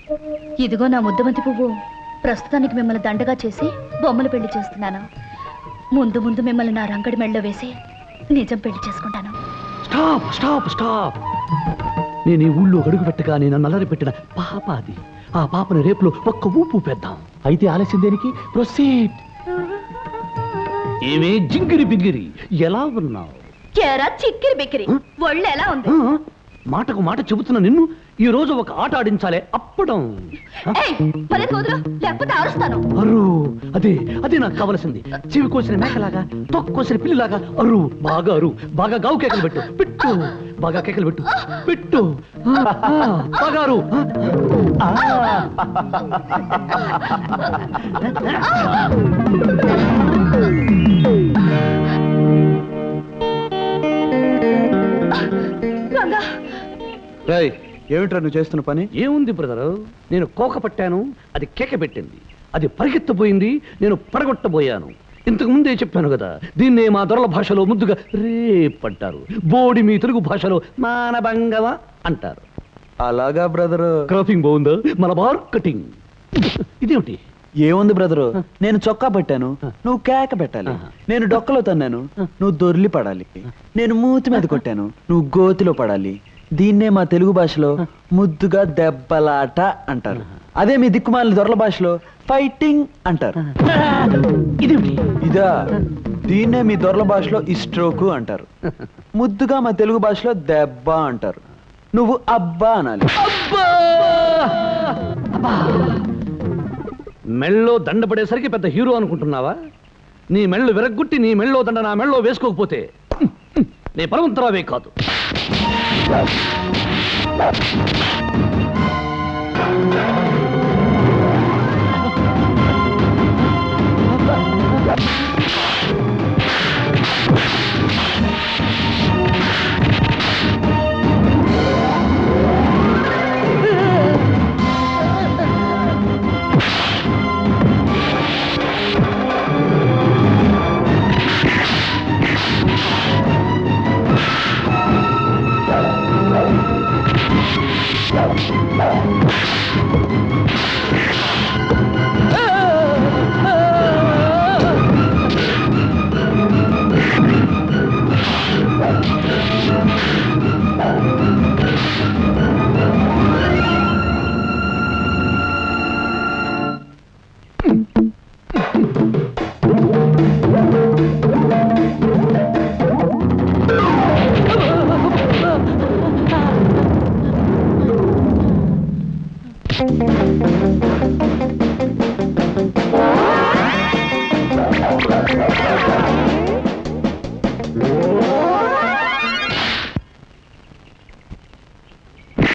ఇదిగో నా ముద్దమంతి పువ్వు ప్రస్తుతానికి మిమ్మల్ని దండగా చేసి బొమ్మలు పెళ్లి చేస్తున్నాను ముందు ముందు మిమ్మల్ని నా రంగడి మెళ్ళలో వేసి నిజం పెళ్లి చేసుకుంటాను స్టాప్ స్టాప్ స్టాప్ నేను ఈ ఊళ్ళో అడుగు పెట్టగానే నన్ను అల్లరి పెట్టిన పాప అది ఆ పాపని రేపులో ఒక్క ఊపు పెద్దాం అయితే ఆలస్యం దేనికి ప్రొసీడ్ ఏమే జింగిరి బింగిరి ఎలా ఉన్నావు కేరా చిక్కిరి బిక్కిరి ఒళ్ళు ఎలా ఉంది ఆ, మాటకు మాట చెబుతున్న నిన్ను ఈ రోజు ఒక ఆట ఆడించాలే అప్పడం ఏయ్, మరేది వదులు లేకపోతే అరుస్తాను అరు అదే అదే నాకు కావలసింది చెవి కోసిన మేకలాగా తొక్క కోసిన పిల్లిలాగా అరు బాగా అరు బాగా గావు కేకలు పెట్టు పెట్టు బాగా కేకలు పెట్టు పెట్టు ఆ, ఆ, బాగా అరు ఆ. రంగా రేయ్ ఏమిట్రా నువ్వు చేస్తున్న పని ఏముంది బ్రదరు నేను కోక పట్టాను అది కేక పెట్టింది అది పరిగెత్తబోయింది నేను పడగొట్టబోయాను ఇంతకు ముందే చెప్పాను కదా దీన్నే మా దొరల భాషలో ముద్దుగా రేప్ అంటారు బోడి మీ తెలుగు భాషలో మానభంగమ అంటారు అలాగా బ్రదరు క్రాపింగ్ బాగుందా మలబార్ కటింగ్ ఇదేమిటి ఏముంది బ్రదరు నేను చొక్కా పెట్టాను నువ్వు కేక పెట్టాలి ఆహా. నేను డొక్కలో తన్నాను నువ్వు దొర్లి పడాలి నేను మూతి మీద కొట్టాను నువ్వు గోతిలో పడాలి దీన్నే మా తెలుగు భాషలో ముద్దుగా దెబ్బలాట అంటారు అదే మీ దిక్కుమాలిన దొరల భాషలో ఫైటింగ్ అంటారు ఇదేమిటి ఇదా దీన్నే మీ దొరల భాషలో ఇస్ట్రోకు అంటారు ముద్దుగా మా తెలుగు భాషలో దెబ్బ అంటారు నువ్వు అబ్బా అనాలి అబ్బా! అబ్బా! మెళ్ళో దండ పడేసరికి పెద్ద హీరో అనుకుంటున్నావా నీ మెళ్ళు విరగ్గొట్టి నీ మెళ్ళో దండ నా మెళ్ళో వేసుకోకపోతే నీ పరమంతరావే కాదు